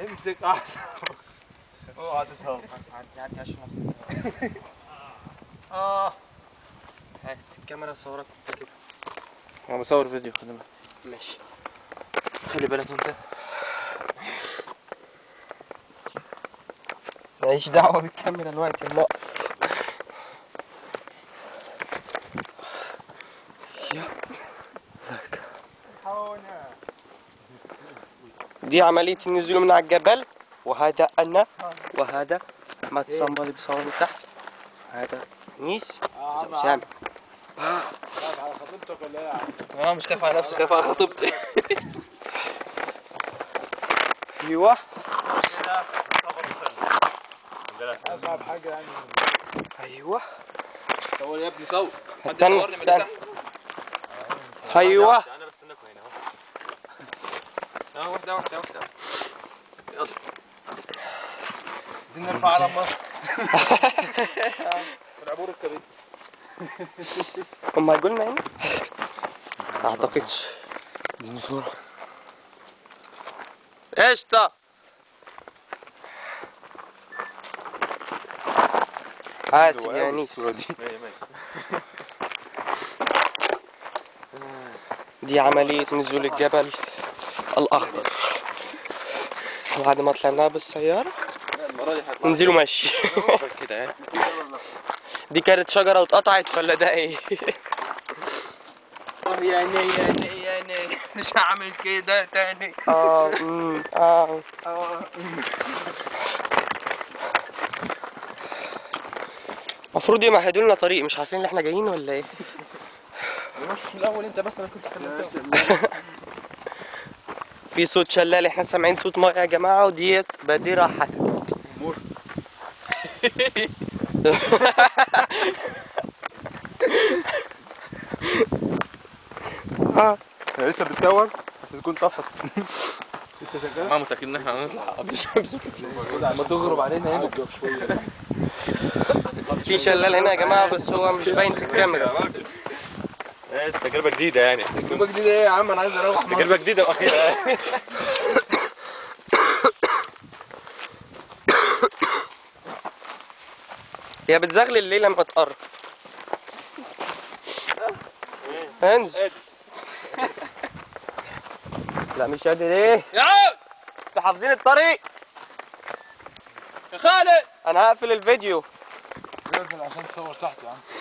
امسك احسن اوعى تتهور عدي عدي عشان اه هات الكاميرا صورك انت كده انا بصور فيديو خلي بالك ماشي خلي بالك انت ماليش دعوة بالكاميرا دلوقتي اما دي عملية النزول من على الجبل وهذا أنا وهذا ما تصمبلي بصور من تحت هذا نيس هذا أسامة على خطيبتك ولا ايه يا عم؟ اه مش خايف على نفسي خايف على خطيبتي أيوه اصعب حاجه يعني أيوه صور يا ابني صور استنى استنى أيوه انا بستناكم هنا اهو اه واحده واحده واحده عايزين نرفع علم مصر العبور الكبير هم هيقولنا هنا؟ أعتقدش اديني صورة قشطة حاسب يا نيس الصورة دي دي عملية نزول الجبل الأخضر بعد ما طلعناها بالسيارة المرة دي ننزلوا ماشي هتبقى كده يعني دي كانت شجرة واتقطعت ولا ده ايه؟ يا ني يا ني يا ني مش هعمل كده تاني اه أمم، اه المفروض يمهدوا لنا طريق مش عارفين ان احنا جايين ولا ايه؟ في الاول انت بس انا كنت كلمتك في صوت شلال احنا سامعين صوت ميه يا جماعه وديت بادره حسن اه لسه بتصور بس تكون طفت ما متاكد ان احنا هنطلع قبل ما تغرب علينا هنا في شلال هنا يا جماعه بس هو مش باين في الكاميرا تجربه جديده يعني تجربه جديده ايه يا عم انا عايز اروح مصر تجربه جديده واخيره هي بتزغلل الليل لما تقرب انزل لا مش قادر ايه يا عم انتوا حافظين الطريق يا خالد انا هقفل الفيديو نزل عشان تصور تحت يا عم